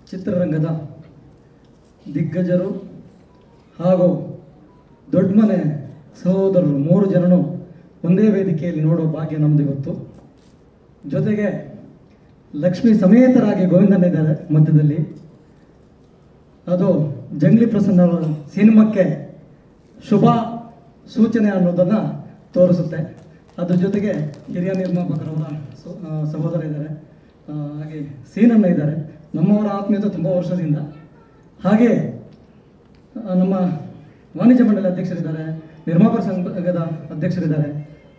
ಚಿತ್ರರಂಗದ ದಿಗ್ಗಜರು ಹಾಗೂ ದೊಡ್ಡ ಮನೆ ಸಹೋದರರು ಮೂರು ಜನನು ಒಂದೇ ವೇದಿಕೆಯಲ್ಲಿ ನೋಡೋ ಭಾಗ್ಯ ನಮ್ಮದು ಇವತ್ತು ಜೊತೆಗೆ ಲಕ್ಷ್ಮಿ ಸಮೇತರಾಗಿ ಗೋವಿಂದನಿದ್ದಾರೆ ಮಧ್ಯದಲ್ಲಿ ಅದು ಜಂಗ್ಲಿ ಪ್ರಸನ್ನ ಅವರ ಸಿನಿಮಾಕ್ಕೆ ಶುಭ ಸೂಚನೆ ಅನ್ನೋದನ್ನು ತೋರಿಸುತ್ತೆ ಅದ್ರ ಜೊತೆಗೆ ಹಿರಿಯ ನಿರ್ಮಾಪಕರವರ ಸೊ- ಆ, ಸಹೋದರ ಇದ್ದಾರೆ ಆ, ಹಾಗೆ ಸೀನಣ್ಣ ಇದ್ದಾರೆ ನಮ್ಮವರ ಆತ್ಮೀಯತೆ ತುಂಬ ವರ್ಷದಿಂದ ಹಾಗೆ ಆ, ನಮ್ಮ ವಾಣಿಜ್ಯ ಮಂಡಳಿ ಅಧ್ಯಕ್ಷರಿದ್ದಾರೆ ನಿರ್ಮಾಪಕ ಸಂಘದ ಅಧ್ಯಕ್ಷರಿದ್ದಾರೆ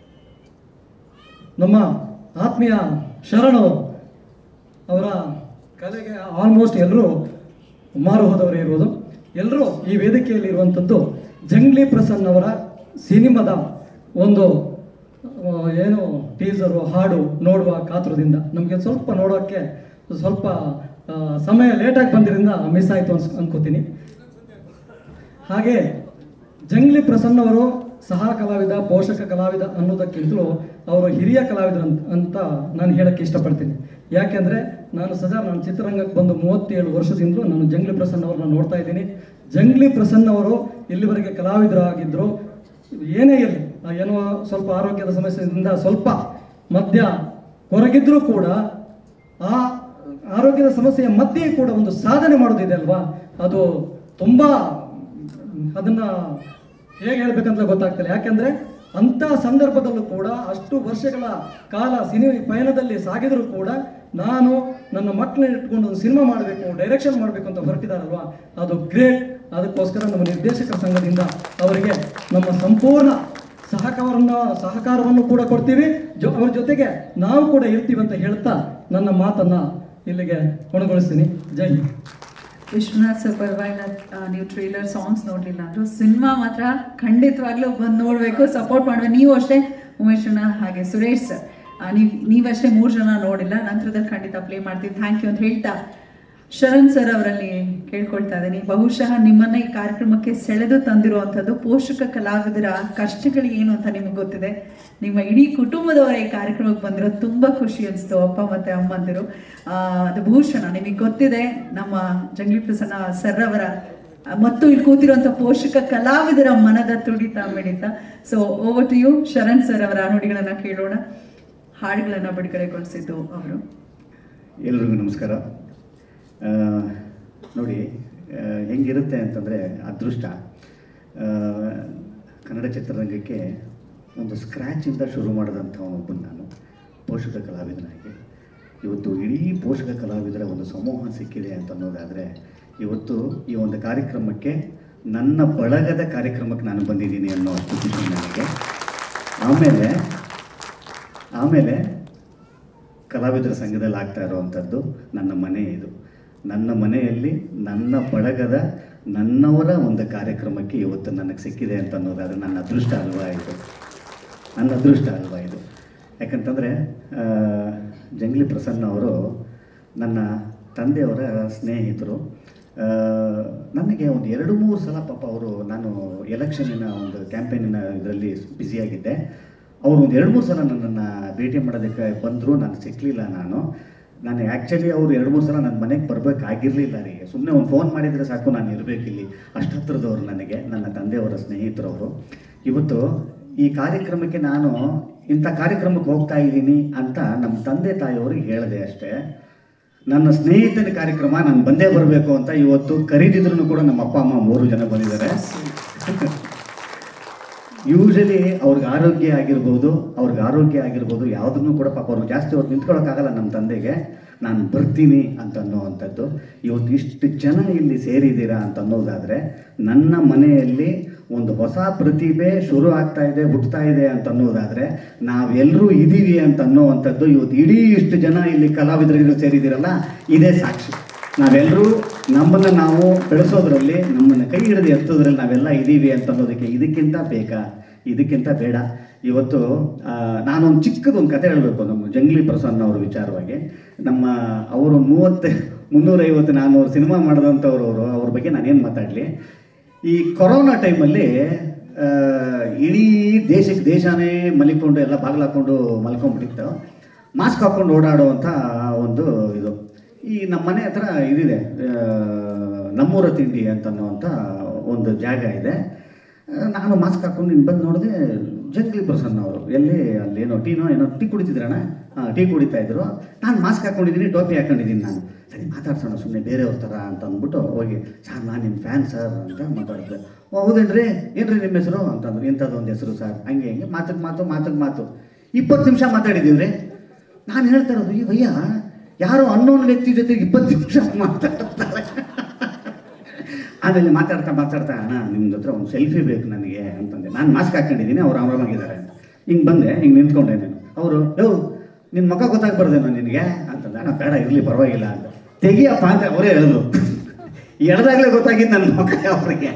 ನಮ್ಮ ಆತ್ಮೀಯ ಶರಣು ಅವರ ಕಲೆಗೆ ಆಲ್ಮೋಸ್ಟ್ ಎಲ್ಲರೂ ಮಾರು ಹೋದವರೇ ಇರುವುದು ಎಲ್ಲರೂ ಈ ವೇದಿಕೆಯಲ್ಲಿ ಇರುವಂಥದ್ದು ಜಂಗ್ಲಿ ಪ್ರಸನ್ನ ಅವರ ಸಿನಿಮಾದ ಒಂದು ಆ, ಏನು ಟೀಸರು ಹಾಡು ನೋಡುವ ಕಾತುರದಿಂದ ನಮಗೆ ಸ್ವಲ್ಪ ನೋಡೋಕ್ಕೆ ಸ್ವಲ್ಪ ಆ, ಸಮಯ ಲೇಟಾಗಿ ಬಂದಿರಿಂದ ಮಿಸ್ ಆಯಿತು ಅನ್ಸ್ ಅನ್ಕೋತೀನಿ ಹಾಗೆ ಜಂಗ್ಲಿ ಪ್ರಸನ್ನ ಅವರು ಸಹ ಕಲಾವಿದ ಪೋಷಕ ಕಲಾವಿದ ಅನ್ನೋದಕ್ಕಿಂತಲೂ ಅವರು ಹಿರಿಯ ಕಲಾವಿದರು ಅಂತ ಅಂತ ನಾನು ಹೇಳಕ್ಕೆ ಇಷ್ಟಪಡ್ತೀನಿ ಯಾಕೆಂದರೆ ನಾನು ಸದಾ ನಾನು ಚಿತ್ರರಂಗಕ್ಕೆ ಬಂದು ಮೂವತ್ತೇಳು ವರ್ಷದಿಂದಲೂ ನಾನು ಜಂಗ್ಲಿ ಪ್ರಸನ್ನ ಅವ್ರನ್ನ ನೋಡ್ತಾ ಇದ್ದೀನಿ ಜಂಗ್ಲಿ ಪ್ರಸನ್ನ ಅವರು ಇಲ್ಲಿವರೆಗೆ ಕಲಾವಿದರಾಗಿದ್ದರು ಏನೇ ಇರಲಿ ಏನೋ ಸ್ವಲ್ಪ ಆರೋಗ್ಯದ ಸಮಸ್ಯೆಯಿಂದ ಸ್ವಲ್ಪ ಮಧ್ಯ ಹೊರಗಿದ್ರೂ ಕೂಡ ಆ ಆರೋಗ್ಯದ ಸಮಸ್ಯೆಯ ಮಧ್ಯೆ ಕೂಡ ಒಂದು ಸಾಧನೆ ಮಾಡೋದಿದೆ ಅಲ್ವಾ ಅದು ತುಂಬ ಅದನ್ನ ಹೇಗೆ ಹೇಳ್ಬೇಕಂತ ಗೊತ್ತಾಗ್ತಿಲ್ಲ ಯಾಕೆಂದ್ರೆ ಅಂತ ಸಂದರ್ಭದಲ್ಲೂ ಕೂಡ ಅಷ್ಟು ವರ್ಷಗಳ ಕಾಲ ಸಿನಿಮಾ ಪಯಣದಲ್ಲಿ ಸಾಗಿದರೂ ಕೂಡ ನಾನು ನನ್ನ ಮಕ್ಕಳನ್ನ ಇಟ್ಕೊಂಡು ಒಂದು ಸಿನಿಮಾ ಮಾಡಬೇಕು ಡೈರೆಕ್ಷನ್ ಮಾಡಬೇಕು ಅಂತ ಹೊರಟಿದಾರಲ್ವಾ ಅದು ಗ್ರೇಟ್ ಅದಕ್ಕೋಸ್ಕರ ನಮ್ಮ ನಿರ್ದೇಶಕರ ಸಂಘದಿಂದ ಅವರಿಗೆ ನಮ್ಮ ಸಂಪೂರ್ಣ ಸಹಕಾರವನ್ನು ಸಹಕಾರವನ್ನು ಕೂಡ ಕೊಡ್ತೀವಿ ಜೊ ಅವ್ರ ಜೊತೆಗೆ ನಾವು ಕೂಡ ಇರ್ತೀವಿ ಅಂತ ಹೇಳ್ತಾ ನನ್ನ ಮಾತನ್ನ ಇಲ್ಲಿಗೆ ಕೊನೆಗೊಳಿಸ್ತೀನಿ ಜೈ ಹಿಂದ್ ವಿಶ್ವನಾಥ್ ಸರ್ ಪರವಾಗಿಲ್ಲ ಆ, ನೀವು ಟ್ರೇಲರ್ ಸಾಂಗ್ಸ್ ನೋಡ್ಲಿಲ್ಲ ಅಂದ್ರು ಸಿನಿಮಾ ಮಾತ್ರ ಖಂಡಿತವಾಗ್ಲೂ ಬಂದು ನೋಡ್ಬೇಕು ಸಪೋರ್ಟ್ ಮಾಡ್ಬೇಕು ನೀವು ಅಷ್ಟೇ ಉಮೇಶ್ ಅಣ್ಣ ಹಾಗೆ ಸುರೇಶ್ ಸರ್ ನೀವು ನೀವಷ್ಟೇ ಮೂರು ಜನ ನೋಡಿಲ್ಲ ನಂತರದಲ್ಲಿ ಖಂಡಿತ ಪ್ಲೇ ಮಾಡ್ತೀವಿ ಥ್ಯಾಂಕ್ ಯು ಅಂತ ಹೇಳ್ತಾ ಶರಣ್ ಸರ್ ಅವರಲ್ಲಿ ಕೇಳ್ಕೊಳ್ತಾ ಇದ್ದೀನಿ ಬಹುಶಃ ನಿಮ್ಮನ್ನ ಈ ಕಾರ್ಯಕ್ರಮಕ್ಕೆ ಸೆಳೆದು ತಂದಿರುವಂಥದ್ದು ಪೋಷಕ ಕಲಾವಿದರ ಕಷ್ಟಗಳು ಏನು ಅಂತ ನಿಮಗೆ ಗೊತ್ತಿದೆ ನಿಮ್ಮ ಇಡೀ ಕುಟುಂಬದವರ ಈ ಕಾರ್ಯಕ್ರಮಕ್ಕೆ ಬಂದಿರೋದು ತುಂಬಾ ಖುಷಿ ಅನಿಸ್ತು ಅಪ್ಪ ಮತ್ತೆ ಅಮ್ಮಂದಿರು ಆ, ಅದು ಭೂಷಣ ನಿಮಗೆ ಗೊತ್ತಿದೆ ನಮ್ಮ ಜಂಗ್ಲಿ ಪ್ರಸನ್ನ ಸರ್ ಅವರ ಮತ್ತು ಇಲ್ಲಿ ಕೂತಿರುವಂತ ಪೋಷಕ ಕಲಾವಿದರ ಮನದ ತುಡಿತ ಮಿಡಿತ so over to you Sharan sir ಅವರ ನುಡಿಗಳನ್ನ ಕೇಳೋಣ ಹಾಡುಗಳನ್ನ ಬಿಡುಗಡೆಗೊಳಿಸಿದ್ದು ಅವರು ಎಲ್ರಿಗೂ ನಮಸ್ಕಾರ ಆ, ನೋಡಿ ಆ, ಹೆಂಗಿರುತ್ತೆ ಅಂತಂದರೆ ಅದೃಷ್ಟ ಆ, ಕನ್ನಡ ಚಿತ್ರರಂಗಕ್ಕೆ ಒಂದು ಸ್ಕ್ರ್ಯಾಚಿಂದ ಶುರು ಮಾಡಿದಂಥ ಒಬ್ಬನು ನಾನು ಪೋಷಕ ಕಲಾವಿದನಾಗಿ ಇವತ್ತು ಇಡೀ ಪೋಷಕ ಕಲಾವಿದರ ಒಂದು ಸಮೂಹ ಸಿಕ್ಕಿದೆ ಅಂತ ಅನ್ನೋದಾದರೆ ಇವತ್ತು ಈ ಒಂದು ಕಾರ್ಯಕ್ರಮಕ್ಕೆ ನನ್ನ ಬಳಗದ ಕಾರ್ಯಕ್ರಮಕ್ಕೆ ನಾನು ಬಂದಿದ್ದೀನಿ ಅನ್ನೋ ಅಷ್ಟು ಖುಷಿ ನನಗೆ ಆಮೇಲೆ ಆಮೇಲೆ ಕಲಾವಿದರ ಸಂಘದಲ್ಲಿ ಆಗ್ತಾ ಇರುವಂಥದ್ದು ನನ್ನ ಮನೆ ಇದು ನನ್ನ ಮನೆಯಲ್ಲಿ ನನ್ನ ಬಳಗದ ನನ್ನವರ ಒಂದು ಕಾರ್ಯಕ್ರಮಕ್ಕೆ ಇವತ್ತು ನನಗೆ ಸಿಕ್ಕಿದೆ ಅಂತ ಅನ್ನೋದಾದ್ರೆ ನನ್ನ ಅದೃಷ್ಟ ಅಲ್ವಾ ಇದು ನನ್ನ ಅದೃಷ್ಟ ಅಲ್ವಾ ಇದು ಯಾಕಂತಂದರೆ ಜಂಗ್ಲಿ ಪ್ರಸನ್ನ ಅವರು ನನ್ನ ತಂದೆಯವರ ಸ್ನೇಹಿತರು ಆ, ನನಗೆ ಒಂದು ಎರಡು ಮೂರು ಸಲ ಪಾಪ ಅವರು ನಾನು ಎಲೆಕ್ಷನ್ನಿನ ಒಂದು ಕ್ಯಾಂಪೇನಿನ ಇದರಲ್ಲಿ ಬ್ಯುಸಿಯಾಗಿದ್ದೆ ಅವರು ಒಂದು ಎರಡು ಮೂರು ಸಲ ನನ್ನನ್ನು ಭೇಟಿ ಮಾಡೋದಕ್ಕೆ ಬಂದರು ನಾನು ಸಿಕ್ಕಲಿಲ್ಲ ನಾನು ನಾನು ಆ್ಯಕ್ಚುಲಿ ಅವರು ಎರಡು ಮೂರು ಸಲ ನನ್ನ ಮನೆಗೆ ಬರಬೇಕಾಗಿರಲಿಲ್ಲ ರೀ ಸುಮ್ಮನೆ ಒಂದು ಫೋನ್ ಮಾಡಿದರೆ ಸಾಕು ನಾನು ಇರಬೇಕಿಲ್ಲಿ ಅಷ್ಟು ಹತ್ರದವ್ರು ನನಗೆ ನನ್ನ ತಂದೆಯವರ ಸ್ನೇಹಿತರವರು ಇವತ್ತು ಈ ಕಾರ್ಯಕ್ರಮಕ್ಕೆ ನಾನು ಇಂಥ ಕಾರ್ಯಕ್ರಮಕ್ಕೆ ಹೋಗ್ತಾ ಇದ್ದೀನಿ ಅಂತ ನಮ್ಮ ತಂದೆ ತಾಯಿಯವ್ರಿಗೆ ಹೇಳಿದೆ ಅಷ್ಟೇ ನನ್ನ ಸ್ನೇಹಿತನ ಕಾರ್ಯಕ್ರಮ ನಾನು ಬಂದೇ ಬರಬೇಕು ಅಂತ ಇವತ್ತು ಕರೀದಿದ್ರು ಕೂಡ ನಮ್ಮ ಅಪ್ಪ ಅಮ್ಮ ಮೂರು ಜನ ಬಂದಿದ್ದಾರೆ ಯೂಶಲಿ ಅವ್ರಿಗೆ ಆರೋಗ್ಯ ಆಗಿರ್ಬೋದು ಅವ್ರಿಗೆ ಆರೋಗ್ಯ ಆಗಿರ್ಬೋದು ಯಾವುದನ್ನು ಕೂಡ ಪಾಪ ಅವ್ರಿಗೆ ಜಾಸ್ತಿ ಹೊತ್ತು ನಿಂತ್ಕೊಳ್ಳೋಕ್ಕಾಗಲ್ಲ ನಮ್ಮ ತಂದೆಗೆ ನಾನು ಬರ್ತೀನಿ ಅಂತ ಅನ್ನೋವಂಥದ್ದು ಇವತ್ತು ಇಷ್ಟು ಜನ ಇಲ್ಲಿ ಸೇರಿದ್ದೀರಾ ಅಂತ ಅನ್ನೋದಾದರೆ ನನ್ನ ಮನೆಯಲ್ಲಿ ಒಂದು ಹೊಸ ಪ್ರತಿಭೆ ಶುರು ಆಗ್ತಾ ಇದೆ ಹುಟ್ಟುತ್ತಾ ಇದೆ ಅಂತ ಅನ್ನೋದಾದರೆ ನಾವೆಲ್ಲರೂ ಇದ್ದೀವಿ ಅಂತ ಅನ್ನೋವಂಥದ್ದು ಇವತ್ತು ಇಡೀ ಇಷ್ಟು ಜನ ಇಲ್ಲಿ ಕಲಾವಿದರಿಗೆ ಸೇರಿದ್ದೀರಲ್ಲ ಇದೇ ಸಾಕ್ಷಿ ನಾವೆಲ್ಲರೂ ನಮ್ಮನ್ನು ನಾವು ಬೆಳೆಸೋದ್ರಲ್ಲಿ ನಮ್ಮನ್ನು ಕೈ ಹಿಡಿದು ಎತ್ತೋದ್ರಲ್ಲಿ ನಾವೆಲ್ಲ ಇದ್ದೀವಿ ಅಂತ ಅನ್ನೋದಕ್ಕೆ ಇದಕ್ಕಿಂತ ಬೇಕಾ ಇದಕ್ಕಿಂತ ಬೇಡ ಇವತ್ತು ಆ, ನಾನೊಂದು ಚಿಕ್ಕದೊಂದು ಕತೆ ಹೇಳಬೇಕು ನಮ್ಮ ಜಂಗ್ಲಿ ಪ್ರಸನ್ನ ಅವ್ರ ವಿಚಾರವಾಗಿ ನಮ್ಮ ಅವರು ಮೂವತ್ತು ಮುನ್ನೂರೈವತ್ತು ನಾನ್ನೂರು ಸಿನಿಮಾ ಮಾಡಿದಂಥವ್ರು ಅವರು ಅವ್ರ ಬಗ್ಗೆ ನಾನೇನು ಮಾತಾಡಲಿ ಈ ಕೊರೋನಾ ಟೈಮಲ್ಲಿ ಆ, ಇಡೀ ದೇಶಕ್ಕೆ ದೇಶನೇ ಮಲಿಕೊಂಡು ಎಲ್ಲ ಬಾಗಿಲು ಹಾಕ್ಕೊಂಡು ಮಲ್ಕೊಂಡ್ಬಿಟ್ಟಿತ್ತು ಮಾಸ್ಕ್ ಹಾಕ್ಕೊಂಡು ಓಡಾಡುವಂಥ ಒಂದು ಇದು ಈ ನಮ್ಮ ಮನೆ ಹತ್ರ ಇದಿದೆ ಆ, ನಮ್ಮೂರ ತಿಂಡಿ ಅಂತನ್ನುವಂಥ ಒಂದು ಜಾಗ ಇದೆ ಆ, ನಾನು ಮಾಸ್ಕ್ ಹಾಕೊಂಡು ಇನ್ನು ಬಂದು ನೋಡಿದೆ ಜಂಗ್ಲಿ ಪ್ರಸನ್ನ ಅವರು ಎಲ್ಲಿ ಅಲ್ಲೇನೋ ಟೀನೋ ಏನೋ ಟೀ ಕುಡಿತಿದ್ರಣ್ಣ ಹಾಂ ಟೀ ಕುಡಿತಾ ಇದ್ರು ನಾನು ಮಾಸ್ಕ್ ಹಾಕೊಂಡಿದ್ದೀನಿ ಟೋಪಿ ಹಾಕೊಂಡಿದ್ದೀನಿ ನಾನು ಸರಿ ಮಾತಾಡ್ಸೋಣ ಸುಮ್ಮನೆ ಬೇರೆಯವ್ರ ಥರ ಅಂತ ಅಂದ್ಬಿಟ್ಟು ಹೋಗಿ ಸರ್ ನಾನು ನಿಮ್ಮ ಫ್ಯಾನ್ ಸರ್ ಅಂತ ಮಾತಾಡಿದೆ ಓ ಹೌದೇನ್ರಿ ಏನ್ರಿ ನಿಮ್ಮ ಹೆಸರು ಅಂತಂದ್ರು ಇಂಥದ್ದು ಒಂದು ಹೆಸರು ಸರ್ ಹಂಗೆ ಹಿಂಗೆ ಮಾತಕ್ಕೆ ಮಾತು ಮಾತಕ್ಕೆ ಮಾತು ಇಪ್ಪತ್ತು ನಿಮಿಷ ಮಾತಾಡಿದ್ದೀವಿ ರೀ ನಾನು ಹೇಳ್ತಾ ಇರೋದು ಈ ಭಯ್ಯ ಯಾರೋ ಅನ್ನೋನ್ ವ್ಯಕ್ತಿ ಜೊತೆ ಇಪ್ಪತ್ತು ನಿಮಿಷ ಮಾತಾಡ್ತಾರೆ ಆಮೇಲೆ ಮಾತಾಡ್ತಾ ಮಾತಾಡ್ತಾ ಅಣ್ಣ ನಿಮ್ದು ಹತ್ರ ಒಂದು ಸೆಲ್ಫಿ ಬೇಕು ನನಗೆ ಅಂತಂದೆ ನಾನು ಮಾಸ್ಕ್ ಹಾಕೊಂಡಿದ್ದೀನಿ ಅವ್ರು ಆರಾಮಾಗಿದ್ದಾರೆ ಅಂತ ಹಿಂಗೆ ಬಂದೆ ಹಿಂಗೆ ನಿಂತ್ಕೊಂಡೆ ನಾನು ಅವರು ಯೋ ನಿನ್ನ ಮುಖ ಗೊತ್ತಾಗ್ಬಾರ್ದೇನೋ ನಿನಗೆ ಅಂತಂದೆ ಅಣ್ಣ ಬೇಡ ಇರಲಿ ಪರವಾಗಿಲ್ಲ ಅಂತ ತೆಗಿಯಪ್ಪ ಅಂತ ಅವರೇ ಹೇಳಿದ್ರು ಎಳ್ದಾಗಲೇ ಗೊತ್ತಾಗಿದ್ದು ನನ್ನ ಮುಖ ಅವರಿಗೆ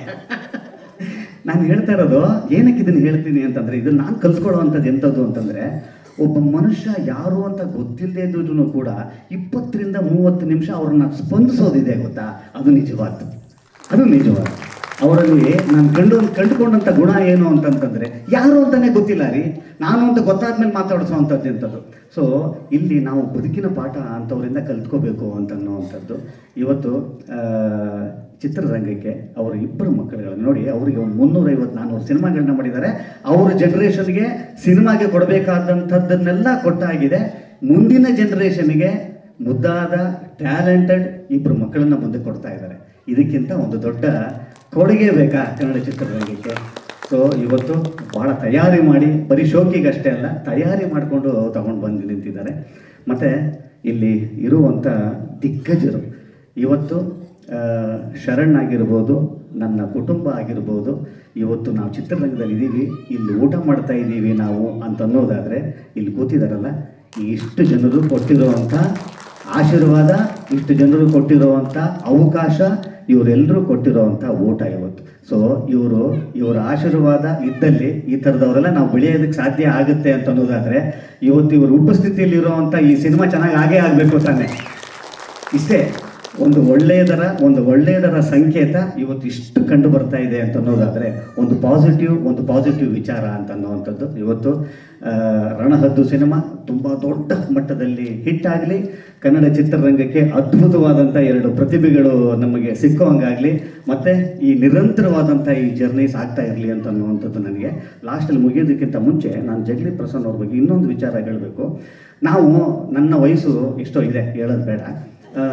ನಾನು ಹೇಳ್ತಾ ಇರೋದು ಏನಕ್ಕೆ ಇದನ್ನು ಹೇಳ್ತೀನಿ ಅಂತಂದ್ರೆ ಇದು ನಾನು ಕಲ್ಸ್ಕೊಳ್ಳುವಂಥದ್ದು ಎಂಥದ್ದು ಅಂತಂದ್ರೆ ಒಬ್ಬ ಮನುಷ್ಯ ಯಾರು ಅಂತ ಗೊತ್ತಿಲ್ಲದೆ ಇದ್ರೂ ಕೂಡ ಇಪ್ಪತ್ತರಿಂದ ಮೂವತ್ತು ನಿಮಿಷ ಅವ್ರನ್ನ ಸ್ಪಂದಿಸೋದಿದೆ ಗೊತ್ತಾ ಅದು ನಿಜವಾದ್ದು ಅದು ನಿಜವಾದ ಅವರಲ್ಲಿ ನಾನು ಕಂಡು ಕಂಡುಕೊಂಡಂಥ ಗುಣ ಏನು ಅಂತಂತಂದ್ರೆ ಯಾರು ಅಂತಾನೆ ಗೊತ್ತಿಲ್ಲ ರೀ ನಾನು ಅಂತ ಗೊತ್ತಾದ್ಮೇಲೆ ಮಾತಾಡಿಸೋವಂಥದ್ದು ಎಂಥದ್ದು ಸೊ ಇಲ್ಲಿ ನಾವು ಬದುಕಿನ ಪಾಠ ಅಂಥವರಿಂದ ಕಲ್ತ್ಕೋಬೇಕು ಅಂತನ್ನುವಂಥದ್ದು ಇವತ್ತು ಆ, ಚಿತ್ರರಂಗಕ್ಕೆ ಅವರ ಇಬ್ಬರು ಮಕ್ಕಳುಗಳನ್ನು ನೋಡಿ ಅವರಿಗೆ ಒಂದು ಮುನ್ನೂರೈವತ್ತು ನಾನ್ನೂರು ಸಿನಿಮಾಗಳನ್ನ ಮಾಡಿದ್ದಾರೆ ಅವ್ರ ಜನ್ರೇಷನ್ಗೆ ಸಿನಿಮಾಗೆ ಕೊಡಬೇಕಾದಂಥದ್ದನ್ನೆಲ್ಲ ಕೊಟ್ಟಾಗಿದೆ ಮುಂದಿನ ಜನ್ರೇಷನ್ಗೆ ಮುದ್ದಾದ ಟ್ಯಾಲೆಂಟೆಡ್ ಇಬ್ಬರು ಮಕ್ಕಳನ್ನ ಮುಂದೆ ಕೊಡ್ತಾ ಇದ್ದಾರೆ ಇದಕ್ಕಿಂತ ಒಂದು ದೊಡ್ಡ ಕೊಡುಗೆ ಬೇಕಾ ಕನ್ನಡ ಚಿತ್ರರಂಗಕ್ಕೆ ಸೊ ಇವತ್ತು ಭಾಳ ತಯಾರಿ ಮಾಡಿ ಬರೀ ಶೋಕಿಗೆ ಅಷ್ಟೇ ಅಲ್ಲ ತಯಾರಿ ಮಾಡಿಕೊಂಡು ತಗೊಂಡು ಬಂದು ನಿಂತಿದ್ದಾರೆ ಮತ್ತು ಇಲ್ಲಿ ಇರುವಂಥ ದಿಗ್ಗಜರು ಇವತ್ತು ಆ, ಶರಣ್ ಆಗಿರ್ಬೋದು ನನ್ನ ಕುಟುಂಬ ಆಗಿರ್ಬೋದು ಇವತ್ತು ನಾವು ಚಿತ್ರರಂಗದಲ್ಲಿ ಇದ್ದೀವಿ ಇಲ್ಲಿ ಊಟ ಮಾಡ್ತಾ ಇದ್ದೀವಿ ನಾವು ಅಂತ ಅನ್ನೋದಾದರೆ ಇಲ್ಲಿ ಕೂತಿದಾರಲ್ಲ ಈ ಇಷ್ಟು ಜನರು ಕೊಟ್ಟಿರುವಂಥ ಆಶೀರ್ವಾದ ಇಷ್ಟು ಜನರು ಕೊಟ್ಟಿರುವಂಥ ಅವಕಾಶ ಇವರೆಲ್ಲರೂ ಕೊಟ್ಟಿರುವಂಥ ಊಟ ಇವತ್ತು ಸೊ ಇವರು ಇವರ ಆಶೀರ್ವಾದ ಇದ್ದಲ್ಲಿ ಈ ಥರದವರೆಲ್ಲ ನಾವು ಬೆಳೆಯೋದಕ್ಕೆ ಸಾಧ್ಯ ಆಗುತ್ತೆ ಅಂತ ಅನ್ನೋದಾದರೆ ಇವತ್ತು ಇವರು ಉಪಸ್ಥಿತಿಯಲ್ಲಿ ಇರುವಂಥ ಈ ಸಿನಿಮಾ ಚೆನ್ನಾಗಿ ಆಗೇ ಆಗಬೇಕು ತಾನೆ ಇಷ್ಟೇ ಒಂದು ಒಳ್ಳೆಯದರ ಒಂದು ಒಳ್ಳೆಯದರ ಸಂಕೇತ ಇವತ್ತು ಇಷ್ಟು ಕಂಡು ಬರ್ತಾ ಇದೆ ಅಂತ ಅನ್ನೋದಾದರೆ ಒಂದು ಪಾಸಿಟಿವ್ ಒಂದು ಪಾಸಿಟಿವ್ ವಿಚಾರ ಅಂತ ಅನ್ನುವಂಥದ್ದು ಇವತ್ತು ಆ, ರಣಹದ್ದು ಸಿನಿಮಾ ತುಂಬ ದೊಡ್ಡ ಮಟ್ಟದಲ್ಲಿ ಹಿಟ್ ಆಗಲಿ ಕನ್ನಡ ಚಿತ್ರರಂಗಕ್ಕೆ ಅದ್ಭುತವಾದಂಥ ಎರಡು ಪ್ರತಿಭೆಗಳು ನಮಗೆ ಸಿಕ್ಕುವಂಗಾಗಲಿ ಮತ್ತು ಈ ನಿರಂತರವಾದಂಥ ಈ ಜರ್ನಿ ಸಾಗ್ತಾ ಇರಲಿ ಅಂತ ಅನ್ನುವಂಥದ್ದು ನನಗೆ ಲಾಸ್ಟಲ್ಲಿ ಮುಗಿಯೋದಕ್ಕಿಂತ ಮುಂಚೆ ನಾನು ಜಗಲಿ ಪ್ರಸನ್ನ ಅವ್ರ ಬಗ್ಗೆ ಇನ್ನೊಂದು ವಿಚಾರ ಹೇಳಬೇಕು ನಾವು ನನ್ನ ವಯಸ್ಸು ಎಷ್ಟೋ ಇದೆ ಹೇಳೋದು ಬೇಡ ಆ,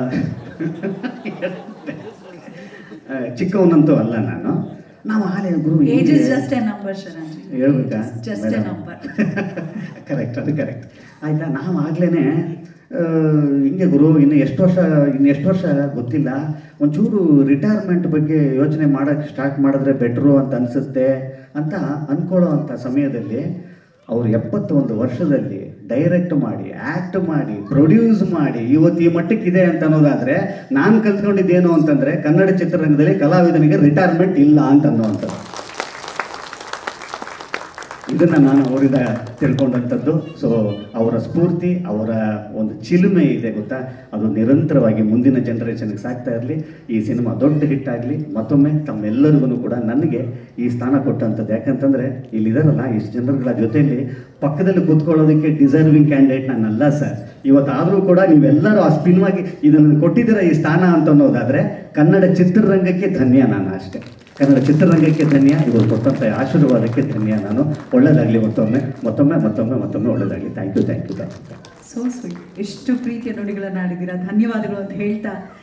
ಆ, ಚಿಕ್ಕವನಂತೂ ಅಲ್ಲ ನಾನು ನಾವು ಆಲೇ ಗುರು ಏಜ್ ಇಸ್ ಹೀಗೆ- ಜಸ್ಟ್ ಎ ನಂಬರ್ ಶರಣ್ ಹೇಳ್ಬೇಕಾ ಜಸ್ಟ್ ಎ ನಂಬರ್ ಕರೆಕ್ಟ್ ಅದು ಕರೆಕ್ಟ್ ಆಯ್ತಾ ನಾವು ಆಗ್ಲೇ ಹಿಂಗೆ ಗುರು ಇನ್ನು ಎಷ್ಟು ವರ್ಷ ಇನ್ನು ಎಷ್ಟು ವರ್ಷ ಗೊತ್ತಿಲ್ಲ ಒಂಚೂರು ರಿಟೈರ್ಮೆಂಟ್ ಬಗ್ಗೆ ಯೋಚನೆ ಮಾಡೋಕ್ಕೆ ಸ್ಟಾರ್ಟ್ ಮಾಡಿದ್ರೆ ಬೆಟ್ರು ಅಂತ ಅನಿಸುತ್ತೆ ಅಂತ ಅಂದ್ಕೊಳ್ಳೋ ಅಂಥ ಸಮಯದಲ್ಲಿ ಅವ್ರು ಎಪ್ಪತ್ತೊಂದು ವರ್ಷದಲ್ಲಿ ಡೈರೆಕ್ಟ್ ಮಾಡಿ ಆ್ಯಕ್ಟ್ ಮಾಡಿ ಪ್ರೊಡ್ಯೂಸ್ ಮಾಡಿ ಇವತ್ತು ಈ ಮಟ್ಟಕ್ಕಿದೆ ಅಂತ ಅನ್ನೋದಾದರೆ ನಾನು ಕಲ್ತ್ಕೊಂಡಿದ್ದೇನು ಅಂತಂದರೆ ಕನ್ನಡ ಚಿತ್ರರಂಗದಲ್ಲಿ ಕಲಾವಿದನಿಗೆ ರಿಟೈರ್ಮೆಂಟ್ ಇಲ್ಲ ಅಂತ ಅನ್ನೋವಂಥದ್ದು ಇದನ್ನ ನಾನು ಅವರಿಂದ ತಿಳ್ಕೊಂಡಂಥದ್ದು ಸೊ ಅವರ ಸ್ಫೂರ್ತಿ ಅವರ ಒಂದು ಚಿಲುಮೆ ಇದೆ ಗೊತ್ತಾ ಅದು ನಿರಂತರವಾಗಿ ಮುಂದಿನ ಜನರೇಷನ್ಗೆ ಸಾಕ್ತಾ ಇರಲಿ ಈ ಸಿನಿಮಾ ದೊಡ್ಡ ಹಿಟ್ ಆಗಲಿ ಮತ್ತೊಮ್ಮೆ ತಮ್ಮೆಲ್ಲರಿಗೂ ಕೂಡ ನನಗೆ ಈ ಸ್ಥಾನ ಕೊಟ್ಟಂಥದ್ದು ಯಾಕಂತಂದರೆ ಇಲ್ಲಿದಾರಲ್ಲ ಇಷ್ಟು ಜನರುಗಳ ಜೊತೆಯಲ್ಲಿ ಪಕ್ಕದಲ್ಲಿ ಕೂತ್ಕೊಳ್ಳೋದಕ್ಕೆ ಡಿಸರ್ವಿಂಗ್ ಕ್ಯಾಂಡಿಡೇಟ್ ನಾನಲ್ಲ ಸರ್ ಇವತ್ತಾದರೂ ಕೂಡ ನೀವೆಲ್ಲರೂ ಆ ಸ್ಪಿನ್ವಾಗಿ ಇದನ್ನು ಕೊಟ್ಟಿದ್ದೀರ ಈ ಸ್ಥಾನ ಅಂತ ಅನ್ನೋದಾದರೆ ಕನ್ನಡ ಚಿತ್ರರಂಗಕ್ಕೆ ಧನ್ಯ ನಾನು ಅಷ್ಟೇ ಕನ್ನಡ ಚಿತ್ರರಂಗಕ್ಕೆ ಧನ್ಯ ಇವರು ಕೊಟ್ಟಂಥ ಆಶೀರ್ವಾದಕ್ಕೆ ಧನ್ಯ ನಾನು ಒಳ್ಳೇದಾಗಲಿ ಮತ್ತೊಮ್ಮೆ ಮತ್ತೊಮ್ಮೆ ಮತ್ತೊಮ್ಮೆ ಮತ್ತೊಮ್ಮೆ ಒಳ್ಳೇದಾಗಲಿ thank you thank you thank you so sweet ಎಷ್ಟು ಪ್ರೀತಿಯ ನುಡಿಗಳನ್ನ ಆಡಿದ್ದೀರಾ ಧನ್ಯವಾದಗಳು ಅಂತ ಹೇಳ್ತಾ